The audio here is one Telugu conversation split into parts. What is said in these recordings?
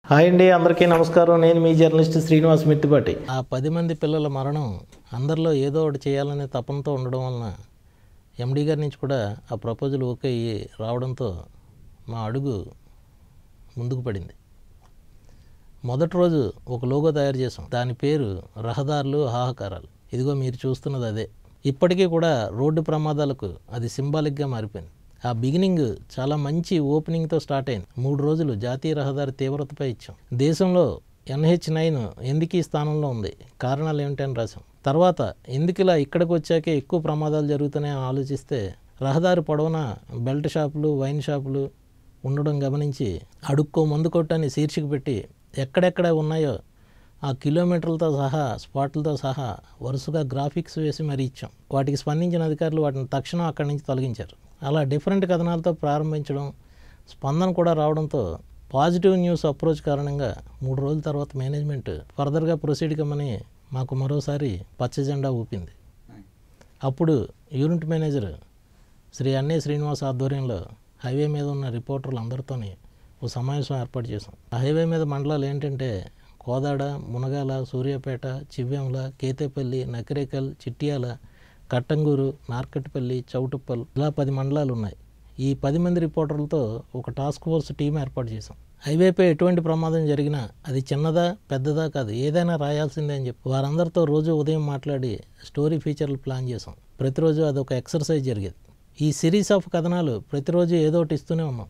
హాయ్ అండి అందరికీ నమస్కారం నేను మీ జర్నలిస్ట్ శ్రీనివాస్ మిత్తిపాటి ఆ పది మంది పిల్లల మరణం అందరిలో ఏదో ఒకటి చేయాలనే తపనతో ఉండడం వలన ఎండి గారి నుంచి కూడా ఆ ప్రపోజల్ ఓకే అయ్యి రావడంతో మా అడుగు ముందుకు పడింది మొదటి రోజు ఒక లోగో తయారు చేసాం దాని పేరు రహదారులు హాహాకారాలు ఇదిగో మీరు చూస్తున్నది అదే ఇప్పటికీ కూడా రోడ్డు ప్రమాదాలకు అది సింబాలిక్గా మారిపోయింది ఆ బిగినింగ్ చాలా మంచి ఓపెనింగ్తో స్టార్ట్ అయింది మూడు రోజులు జాతీయ రహదారి తీవ్రతపై ఇచ్చాం దేశంలో ఎన్హెచ్ నైన్ ఎందుకు ఈ స్థానంలో ఉంది కారణాలు ఏమిటని రాసాం తర్వాత ఎందుకు ఇలా ఇక్కడికి వచ్చాకే ఎక్కువ ప్రమాదాలు జరుగుతున్నాయని ఆలోచిస్తే రహదారి పొడవున బెల్ట్ షాపులు వైన్ షాపులు ఉండడం గమనించి అడుక్కో మందు కొట్టని శీర్షిక పెట్టి ఎక్కడెక్కడ ఉన్నాయో ఆ కిలోమీటర్లతో సహా స్పాట్లతో సహా వరుసగా గ్రాఫిక్స్ వేసి మరీ ఇచ్చాం వాటికి స్పందించిన అధికారులు వాటిని తక్షణం అక్కడి నుంచి తొలగించారు అలా డిఫరెంట్ కథనాలతో ప్రారంభించడం స్పందన కూడా రావడంతో పాజిటివ్ న్యూస్ అప్రోచ్ కారణంగా మూడు రోజుల తర్వాత మేనేజ్మెంట్ ఫర్దర్గా ప్రొసీడ్ కమ్మని మాకు మరోసారి పచ్చ జెండా ఊపింది అప్పుడు యూనిట్ మేనేజర్ శ్రీ అన్నే శ్రీనివాస్ ఆధ్వర్యంలో హైవే మీద ఉన్న రిపోర్టర్లు అందరితోని ఓ సమావేశం ఏర్పాటు చేశాం ఆ హైవే మీద మండలాలు ఏంటంటే కోదాడ మునగాల సూర్యాపేట చివ్వేముల కేతేపల్లి నకిరేకల్ చిట్యాల కట్టంగూరు నార్కట్పల్లి చౌటుప్పల్ ఇలా పది మండలాలు ఉన్నాయి ఈ పది మంది రిపోర్టర్లతో ఒక టాస్క్ ఫోర్స్ టీం ఏర్పాటు చేశాం హైవేపై ఎటువంటి ప్రమాదం జరిగినా అది చిన్నదా పెద్దదా కాదు ఏదైనా రాయాల్సిందే అని చెప్పి వారందరితో రోజు ఉదయం మాట్లాడి స్టోరీ ఫీచర్లు ప్లాన్ చేసాం ప్రతిరోజు అదొక ఎక్సర్సైజ్ జరిగేది ఈ సిరీస్ ఆఫ్ కథనాలు ప్రతిరోజు ఏదో ఒకటి ఇస్తూనే ఉన్నాం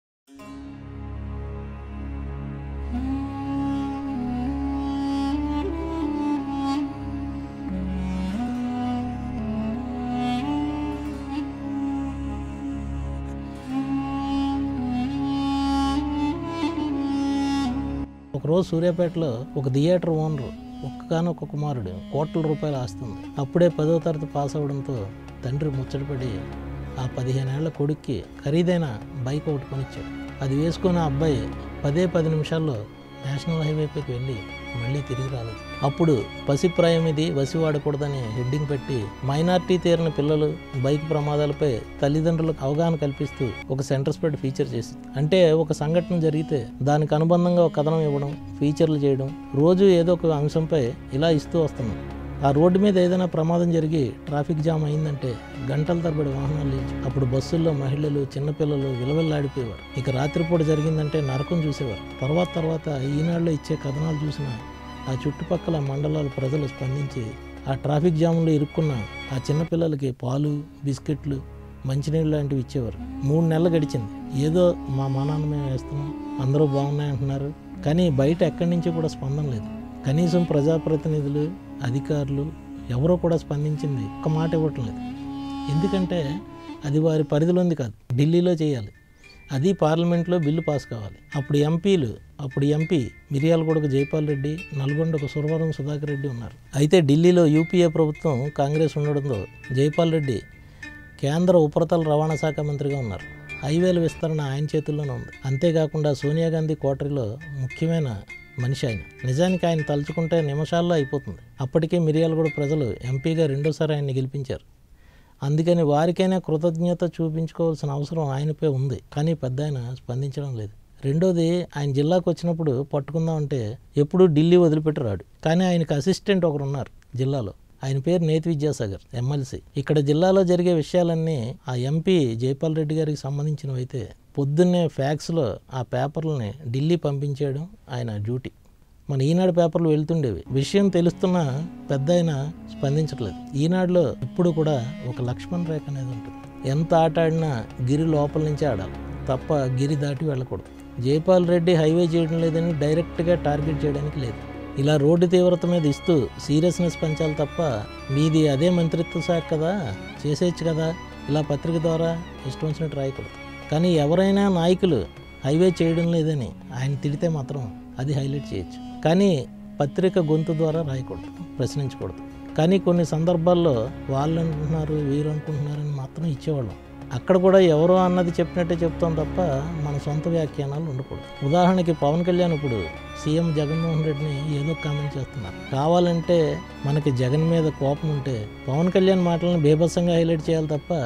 ఒకరోజు సూర్యాపేటలో ఒక థియేటర్ ఓనరు ఒక్కగానొక్క కుమారుడు కోట్ల రూపాయలు ఆస్తుంది అప్పుడే పదో తరగతి పాస్ అవడంతో తండ్రి ముచ్చటపడి ఆ పదిహేనేళ్ల కొడుక్కి ఖరీదైన బైక్ ఒకటి కొనిచ్చాడు అది వేసుకున్న ఆ అబ్బాయి పదే పది నిమిషాల్లో నేషనల్ హైవేపైకి వెళ్ళి మళ్ళీ తిరిగి రాలేదు అప్పుడు పసిప్రాయం ఇది వసి వాడకూడదని హెడ్డింగ్ పెట్టి మైనార్టీ తీరిన పిల్లలు బైక్ ప్రమాదాలపై తల్లిదండ్రులకు అవగాహన కల్పిస్తూ ఒక సెంటర్ స్ప్రెడ్ ఫీచర్ చేసింది అంటే ఒక సంఘటన జరిగితే దానికి అనుబంధంగా ఒక కథనం ఇవ్వడం ఫీచర్లు చేయడం రోజు ఏదో ఒక అంశంపై ఇలా ఇస్తూ వస్తున్నాం ఆ రోడ్డు మీద ఏదైనా ప్రమాదం జరిగి ట్రాఫిక్ జామ్ అయిందంటే గంటల తరబడి వాహనాలు లేచి అప్పుడు బస్సుల్లో మహిళలు చిన్నపిల్లలు విలవిల్లాడిపోయేవారు ఇక రాత్రిపూట జరిగిందంటే నరకం చూసేవారు తర్వాత తర్వాత ఈనాడులో ఇచ్చే కథనాలు చూసిన ఆ చుట్టుపక్కల మండలాల ప్రజలు స్పందించి ఆ ట్రాఫిక్ జామ్లో ఇరుక్కున్న ఆ చిన్నపిల్లలకి పాలు బిస్కెట్లు మంచినీళ్ళు లాంటివి ఇచ్చేవారు మూడు నెలలు గడిచింది ఏదో మా మానాన్న మేము వేస్తున్నాం అందరూ బాగున్నాయంటున్నారు కానీ బయట ఎక్కడి నుంచి కూడా స్పందన లేదు కనీసం ప్రజాప్రతినిధులు అధికారులు ఎవరో కూడా స్పందించింది ఒక్క మాట ఇవ్వటం లేదు ఎందుకంటే అది వారి పరిధిలోంది కాదు ఢిల్లీలో చేయాలి అది పార్లమెంట్లో బిల్లు పాస్ కావాలి అప్పుడు ఎంపీలు అప్పుడు ఎంపీ మిర్యాలగూడకు జైపాల్ రెడ్డి నల్గొండకు సురవరం సుధాకర్ రెడ్డి ఉన్నారు అయితే ఢిల్లీలో యూపీఏ ప్రభుత్వం కాంగ్రెస్ ఉండడంతో జైపాల్ రెడ్డి కేంద్ర ఉపరితల రవాణా శాఖ మంత్రిగా ఉన్నారు హైవేల విస్తరణ ఆయన చేతుల్లోనే ఉంది అంతేకాకుండా సోనియా గాంధీ కోటరీలో ముఖ్యమైన మనిషి ఆయన నిజానికి ఆయన తలుచుకుంటే నిమిషాల్లో అయిపోతుంది అప్పటికే మిర్యాలగూడ ప్రజలు ఎంపీగా రెండోసారి ఆయన్ని గెలిపించారు అందుకని వారికైనా కృతజ్ఞత చూపించుకోవాల్సిన అవసరం ఆయనపై ఉంది కానీ పెద్ద ఆయన స్పందించడం లేదు రెండోది ఆయన జిల్లాకు వచ్చినప్పుడు పట్టుకుందామంటే ఎప్పుడూ ఢిల్లీ వదిలిపెట్టి రాడు కానీ ఆయనకు అసిస్టెంట్ ఒకరు ఉన్నారు జిల్లాలో ఆయన పేరు నేతి విద్యాసాగర్ ఎమ్మెల్సీ ఇక్కడ జిల్లాలో జరిగే విషయాలన్నీ ఆ ఎంపీ జైపాల్ రెడ్డి గారికి సంబంధించినవి అయితే పొద్దున్నే ఫ్యాక్స్లో ఆ పేపర్లని ఢిల్లీ పంపించేయడం ఆయన డ్యూటీ మన ఈనాడు పేపర్లు వెళ్తుండేవి విషయం తెలుస్తున్న పెద్ద ఆయన స్పందించట్లేదు ఈనాడులో ఇప్పుడు కూడా ఒక లక్ష్మణ్ రేఖ అనేది ఉంటుంది ఎంత ఆట ఆడినా గిరి లోపల నుంచే ఆడాలి తప్ప గిరి దాటి వెళ్ళకూడదు జైపాల్ రెడ్డి హైవే చేయడం లేదని డైరెక్ట్గా టార్గెట్ చేయడానికి లేదు ఇలా రోడ్డు తీవ్రత మీద ఇస్తూ సీరియస్నెస్ పెంచాలి తప్ప మీది అదే మంత్రిత్వ శాఖ కదా చేసేయచ్చు కదా ఇలా పత్రిక ద్వారా ఇష్టం వచ్చినట్టు రాయకూడదు కానీ ఎవరైనా నాయకులు హైవే చేయడం లేదని ఆయన తిడితే మాత్రం అది హైలైట్ చేయొచ్చు కానీ పత్రిక గొంతు ద్వారా రాయకూడదు ప్రశ్నించకూడదు కానీ కొన్ని సందర్భాల్లో వాళ్ళు అనుకుంటున్నారు వీరు అనుకుంటున్నారని మాత్రం ఇచ్చేవాళ్ళం అక్కడ కూడా ఎవరో అన్నది చెప్పినట్టే చెప్తాం తప్ప మన సొంత వ్యాఖ్యానాలు ఉండకూడదు ఉదాహరణకి పవన్ కళ్యాణ్ ఇప్పుడు సీఎం జగన్మోహన్ రెడ్డిని ఏదో కామెంట్ చేస్తున్నారు కావాలంటే మనకి జగన్ మీద కోపం ఉంటే పవన్ కళ్యాణ్ మాటలను బీభత్సంగా హైలైట్ చేయాలి తప్ప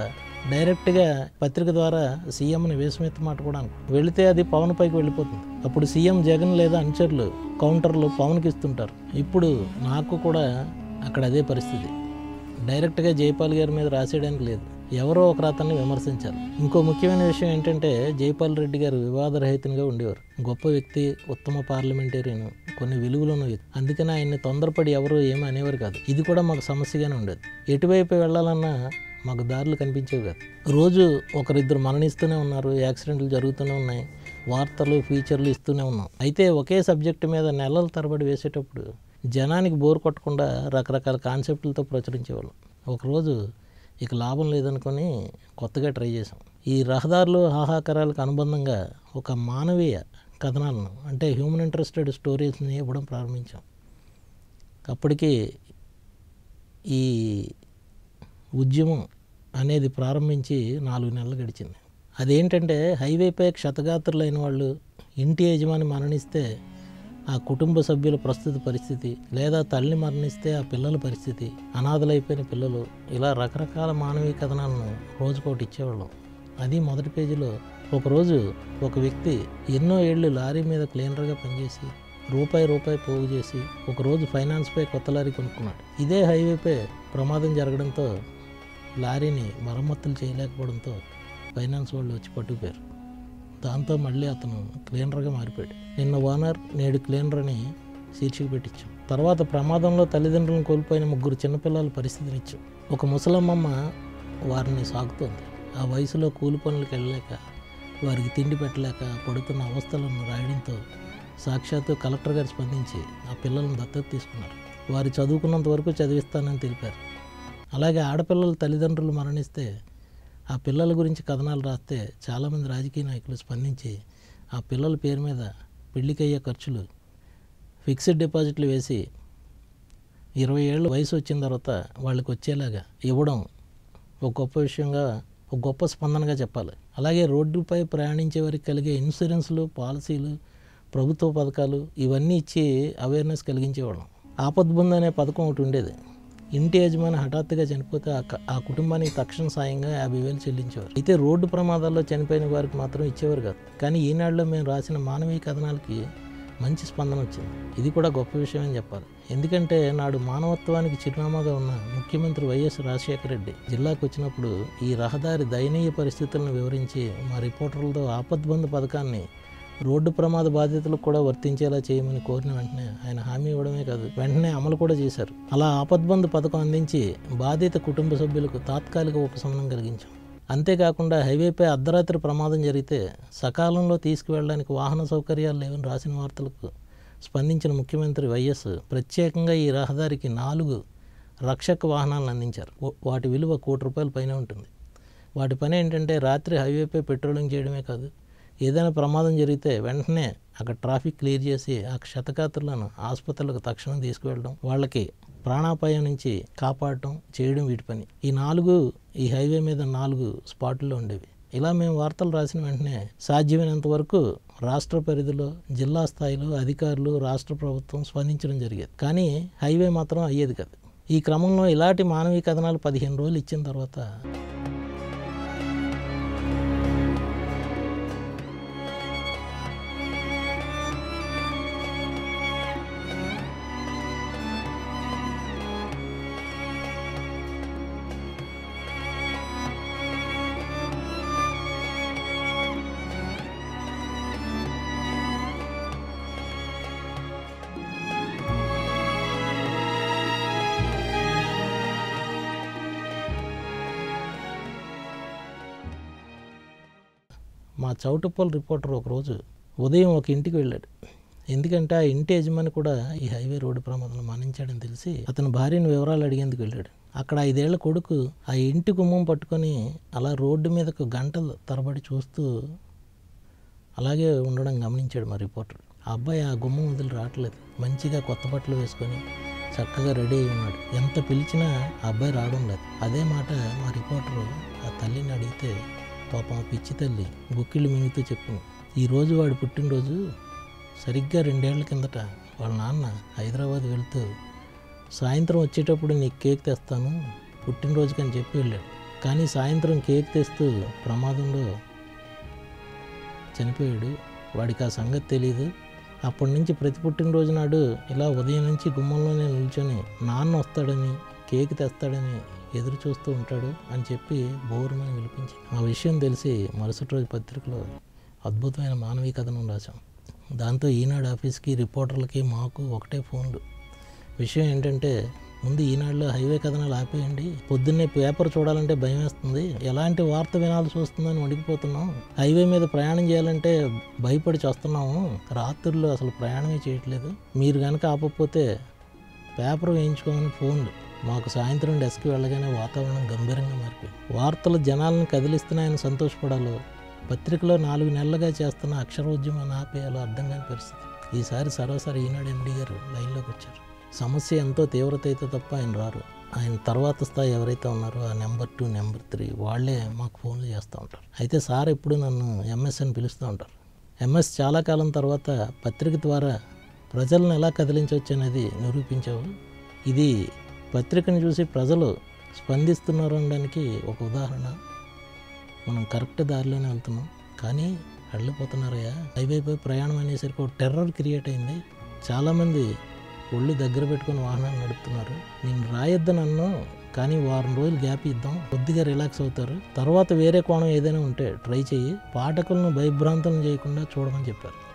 డైరెక్ట్గా పత్రిక ద్వారా సీఎంని వేసమెత్తి మాట కూడా అనుకో వెళితే అది పవన్ పైకి వెళ్ళిపోతుంది అప్పుడు సీఎం జగన్ లేదా అనుచరులు కౌంటర్లు పవన్కి ఇస్తుంటారు ఇప్పుడు నాకు కూడా అక్కడ అదే పరిస్థితి డైరెక్ట్గా జైపాల్ గారి మీద రాసేయడానికి లేదు ఎవరో ఒకరు అతన్ని విమర్శించాలి ఇంకో ముఖ్యమైన విషయం ఏంటంటే జైపాల్ రెడ్డి గారు వివాదరహితంగా ఉండేవారు గొప్ప వ్యక్తి ఉత్తమ పార్లమెంటేరియన్ కొన్ని విలువలున్న వ్యక్తి అందుకని ఆయన్ని తొందరపడి ఎవరు ఏమీ అనేవారు కాదు ఇది కూడా మాకు సమస్యగానే ఉండేది ఎటువైపు వెళ్ళాలన్నా మాకు దారులు కనిపించేవి కాదు రోజు ఒకరిద్దరు మరణిస్తూనే ఉన్నారు యాక్సిడెంట్లు జరుగుతూనే ఉన్నాయి వార్తలు ఫీచర్లు ఇస్తూనే ఉన్నాం అయితే ఒకే సబ్జెక్టు మీద నెలల తరబడి వేసేటప్పుడు జనానికి బోర్ కొట్టకుండా రకరకాల కాన్సెప్ట్లతో ప్రచురించేవాళ్ళం ఒకరోజు ఇక లాభం లేదనుకొని కొత్తగా ట్రై చేసాం ఈ రహదారులు హాహాకారాలకు అనుబంధంగా ఒక మానవీయ కథనాలను అంటే హ్యూమన్ ఇంట్రెస్టెడ్ స్టోరీస్ని ఇవ్వడం ప్రారంభించాం అప్పటికి ఈ ఉద్యమం అనేది ప్రారంభించి నాలుగు నెలలు గడిచింది అదేంటంటే హైవేపై క్షతగాత్రులైన వాళ్ళు ఇంటి యజమాని మరణిస్తే ఆ కుటుంబ సభ్యుల ప్రస్తుత పరిస్థితి లేదా తల్లి మరణిస్తే ఆ పిల్లల పరిస్థితి అనాథలైపోయిన పిల్లలు ఇలా రకరకాల మానవీయ కథనాలను రోజుకోటి ఇచ్చేవాళ్ళం అది మొదటి పేజీలో ఒకరోజు ఒక వ్యక్తి ఎన్నో ఏళ్ళు లారీ మీద క్లీనర్గా పనిచేసి రూపాయి రూపాయి పోగు చేసి ఒకరోజు ఫైనాన్స్పై కొత్త లారీ కొనుక్కున్నాడు ఇదే హైవేపై ప్రమాదం జరగడంతో లారీని మరమ్మతులు చేయలేకపోవడంతో ఫైనాన్స్ వాళ్ళు వచ్చి పట్టుకుపోయారు దాంతో మళ్ళీ అతను క్లీనర్గా మారిపోయాడు నిన్న ఓనర్ నేడు క్లీనర్ అని శీర్షిక పెట్టించాం తర్వాత ప్రమాదంలో తల్లిదండ్రులను కోల్పోయిన ముగ్గురు చిన్నపిల్లల పరిస్థితినిచ్చాం ఒక ముసలమ్మమ్మ వారిని సాగుతోంది ఆ వయసులో కూలి పనులకు వెళ్ళలేక వారికి తిండి పెట్టలేక పడుతున్న అవస్థలను రాయడంతో సాక్షాత్తు కలెక్టర్ గారు స్పందించి ఆ పిల్లలను దత్తత తీసుకున్నారు వారు చదువుకున్నంత వరకు చదివిస్తానని తెలిపారు అలాగే ఆడపిల్లల తల్లిదండ్రులు మరణిస్తే ఆ పిల్లల గురించి కథనాలు రాస్తే చాలామంది రాజకీయ నాయకులు స్పందించి ఆ పిల్లల పేరు మీద పెళ్ళికయ్యే ఖర్చులు ఫిక్స్డ్ డిపాజిట్లు వేసి ఇరవై ఏళ్ళు వయసు వచ్చిన తర్వాత వాళ్ళకి వచ్చేలాగా ఇవ్వడం ఒక గొప్ప విషయంగా ఒక గొప్ప స్పందనగా చెప్పాలి అలాగే రోడ్డుపై ప్రయాణించే వారికి కలిగే ఇన్సూరెన్స్లు పాలసీలు ప్రభుత్వ పథకాలు ఇవన్నీ ఇచ్చి అవేర్నెస్ కలిగించేవాళ్ళం ఆపద్బంధు అనే పథకం ఒకటి ఉండేది ఇంటి యజమాని హఠాత్తుగా చనిపోతే ఆ క- ఆ కుటుంబానికి తక్షణ సాయంగా యాభై వేలు చెల్లించేవారు అయితే రోడ్డు ప్రమాదాల్లో చనిపోయిన వారికి మాత్రం ఇచ్చేవారు కాదు కానీ ఈనాడులో మేము రాసిన మానవీయ కథనాలకి మంచి స్పందన వచ్చింది ఇది కూడా గొప్ప విషయం అని చెప్పాలి ఎందుకంటే నాడు మానవత్వానికి చిరునామాగా ఉన్న ముఖ్యమంత్రి వైఎస్ రాజశేఖర రెడ్డి జిల్లాకు వచ్చినప్పుడు ఈ రహదారి దయనీయ పరిస్థితులను వివరించి మా రిపోర్టర్లతో ఆపద్బంధు పథకాన్ని రోడ్డు ప్రమాద బాధితులకు కూడా వర్తించేలా చేయమని కోరిన వెంటనే ఆయన హామీ ఇవ్వడమే కాదు వెంటనే అమలు కూడా చేశారు అలా ఆపద్బంధు పథకం అందించి బాధిత కుటుంబ సభ్యులకు తాత్కాలిక ఉపశమనం కలిగించాం అంతేకాకుండా హైవేపై అర్ధరాత్రి ప్రమాదం జరిగితే సకాలంలో తీసుకువెళ్ళడానికి వాహన సౌకర్యాలు లేవని రాసిన వార్తలకు స్పందించిన ముఖ్యమంత్రి వైఎస్ ప్రత్యేకంగా ఈ రహదారికి నాలుగు రక్షక వాహనాలను అందించారు ఓ- వాటి విలువ కోటి రూపాయల పైన ఉంటుంది వాటి పని ఏంటంటే రాత్రి హైవేపై పెట్రోలింగ్ చేయడమే కాదు ఏదైనా ప్రమాదం జరిగితే వెంటనే అక్కడ ట్రాఫిక్ క్లియర్ చేసి ఆ క్షతగాత్రులను ఆసుపత్రులకు తక్షణం తీసుకువెళ్ళడం వాళ్ళకి ప్రాణాపాయం నుంచి కాపాడటం చేయడం వీటి పని ఈ నాలుగు ఈ హైవే మీద నాలుగు స్పాట్లో ఉండేవి ఇలా మేము వార్తలు రాసిన వెంటనే సాధ్యమైనంత వరకు రాష్ట్ర పరిధిలో జిల్లా స్థాయిలో అధికారులు రాష్ట్ర ప్రభుత్వం స్పందించడం జరిగేది కానీ హైవే మాత్రం అయ్యేది కాదు ఈ క్రమంలో ఇలాంటి మానవీయ కథనాలు పదిహేను రోజులు ఇచ్చిన తర్వాత మా చౌటుప్పల్ రిపోర్టర్ ఒకరోజు ఉదయం ఒక ఇంటికి వెళ్ళాడు ఎందుకంటే ఆ ఇంటి యజమాని కూడా ఈ హైవే రోడ్డు ప్రమాదంలో మరణించాడని తెలిసి అతని భార్యను వివరాలు అడిగేందుకు వెళ్ళాడు అక్కడ ఐదేళ్ల కొడుకు ఆ ఇంటి గుమ్మం పట్టుకొని అలా రోడ్డు మీదకు గంటలు తరబడి చూస్తూ అలాగే ఉండడం గమనించాడు మా రిపోర్టర్ ఆ అబ్బాయి ఆ గుమ్మం వదిలి రావట్లేదు మంచిగా కొత్త బట్టలు వేసుకొని చక్కగా రెడీ అయి ఉన్నాడు ఎంత పిలిచినా ఆ అబ్బాయి రావడం లేదు అదే మాట మా రిపోర్టరు ఆ తల్లిని అడిగితే పాపం ఆ పిచ్చి తల్లి గుక్కిళ్ళు మింగుతూ చెప్పింది ఈరోజు వాడి పుట్టినరోజు సరిగ్గా రెండేళ్ల కిందట వాళ్ళ నాన్న హైదరాబాద్ వెళ్తూ సాయంత్రం వచ్చేటప్పుడు నీకు కేక్ తెస్తాను పుట్టినరోజుకి అని చెప్పి వెళ్ళాడు కానీ సాయంత్రం కేక్ తెస్తూ ప్రమాదంలో చనిపోయాడు వాడికి ఆ సంగతి తెలియదు అప్పటి నుంచి ప్రతి పుట్టినరోజు నాడు ఇలా ఉదయం నుంచి గుమ్మంలోనే నిల్చొని నాన్న వస్తాడని కేక్ తెస్తాడని ఎదురు చూస్తూ ఉంటాడు అని చెప్పి బోరుమని వినిపించి ఆ విషయం తెలిసి మరుసటి రోజు పత్రికలో అద్భుతమైన మానవీయ కథనం రాశాం దాంతో ఈనాడు ఆఫీస్కి రిపోర్టర్లకి మాకు ఒకటే ఫోన్లు విషయం ఏంటంటే ముందు ఈనాడులో హైవే కథనాలు ఆపేయండి పొద్దున్నే పేపర్ చూడాలంటే భయం వేస్తుంది ఎలాంటి వార్త వినాల్సి వస్తుందని వణికిపోతున్నాం హైవే మీద ప్రయాణం చేయాలంటే భయపడి చేస్తున్నాము రాత్రుల్లో అసలు ప్రయాణమే చేయట్లేదు మీరు కనుక ఆపకపోతే పేపర్ వేయించుకోమని ఫోన్లు మాకు సాయంత్రం డెస్క్కి వెళ్ళగానే వాతావరణం గంభీరంగా మారిపోయింది వార్తలు జనాలను కదిలిస్తున్నాయని సంతోషపడాలో పత్రికలో నాలుగు నెలలుగా చేస్తున్న అక్షరోద్యమాన్ని ఆపేయాలో అర్థం కాని పరిస్థితి ఈసారి సరాసరి ఈనాడు ఎండి గారు లైన్లోకి వచ్చారు సమస్య ఎంతో తీవ్రత అయితే తప్ప ఆయన రారు ఆయన తర్వాత స్థాయి ఎవరైతే ఉన్నారో ఆ నెంబర్ టూ నెంబర్ త్రీ వాళ్ళే మాకు ఫోన్లు చేస్తూ ఉంటారు అయితే సార్ ఎప్పుడు నన్ను ఎంఎస్ అని పిలుస్తూ ఉంటారు ఎంఎస్ చాలా కాలం తర్వాత పత్రిక ద్వారా ప్రజలను ఎలా కదిలించవచ్చు అనేది నిరూపించావు ఇది పత్రికను చూసి ప్రజలు స్పందిస్తున్నారు అనడానికి ఒక ఉదాహరణ మనం కరెక్ట్ దారిలోనే వెళ్తున్నాం కానీ వెళ్ళిపోతున్నారయ్యా హైవేపై ప్రయాణం అనేసరికి ఒక టెర్రర్ క్రియేట్ అయింది చాలామంది ఒళ్ళు దగ్గర పెట్టుకొని వాహనాలు నడుపుతున్నారు నేను రాయొద్దని అన్ను కానీ వారం రోజులు గ్యాప్ ఇద్దాం కొద్దిగా రిలాక్స్ అవుతారు తర్వాత వేరే కోణం ఏదైనా ఉంటే ట్రై చెయ్యి పాఠకులను భయభ్రాంతులను చేయకుండా చూడమని చెప్పారు